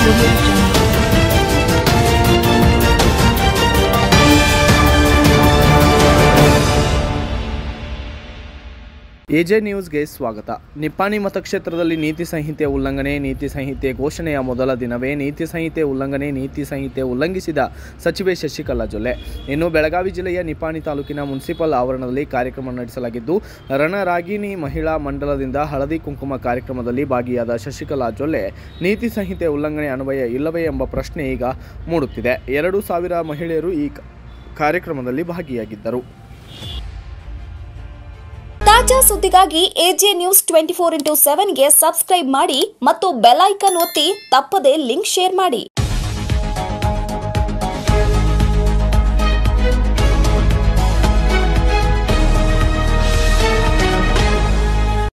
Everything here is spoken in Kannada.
Audio Jungle. ಎಜೆ ನ್ಯೂಸ್ಗೆ ಸ್ವಾಗತ ನಿಪ್ಪಾಣಿ ಮತಕ್ಷೇತ್ರದಲ್ಲಿ ನೀತಿ ಸಂಹಿತೆ ಉಲ್ಲಂಘನೆ ನೀತಿ ಸಂಹಿತೆ ಘೋಷಣೆಯ ಮೊದಲ ದಿನವೇ ನೀತಿ ಸಂಹಿತೆ ಉಲ್ಲಂಘನೆ ನೀತಿ ಸಂಹಿತೆ ಉಲ್ಲಂಘಿಸಿದ ಸಚಿವೆ ಶಶಿಕಲಾ ಜೊಲ್ಲೆ ಇನ್ನು ಬೆಳಗಾವಿ ಜಿಲ್ಲೆಯ ನಿಪ್ಪಾಣಿ ತಾಲೂಕಿನ ಮುನ್ಸಿಪಲ್ ಆವರಣದಲ್ಲಿ ಕಾರ್ಯಕ್ರಮ ನಡೆಸಲಾಗಿದ್ದು ರಣರಾಗಿಣಿ ಮಹಿಳಾ ಮಂಡಲದಿಂದ ಹಳದಿ ಕುಂಕುಮ ಕಾರ್ಯಕ್ರಮದಲ್ಲಿ ಭಾಗಿಯಾದ ಶಶಿಕಲಾ ಜೊಲ್ಲೆ ನೀತಿ ಸಂಹಿತೆ ಉಲ್ಲಂಘನೆ ಅನ್ವಯ ಇಲ್ಲವೇ ಎಂಬ ಪ್ರಶ್ನೆ ಈಗ ಮೂಡುತ್ತಿದೆ ಎರಡು ಸಾವಿರ ಮಹಿಳೆಯರು ಈ ಕ- ಕಾರ್ಯಕ್ರಮದಲ್ಲಿ ಭಾಗಿಯಾಗಿದ್ದರು ತಾಜಾ ಸುದ್ದಿಗಾಗಿ AJ news twenty four into seven subscribe ಮಾಡಿ ಮತ್ತು ಬೆಲ್ ಐಕನ್ ಒತ್ತಿ ತಪ್ಪದೇ ಲಿಂಕ್ ಶೇರ್ ಮಾಡಿ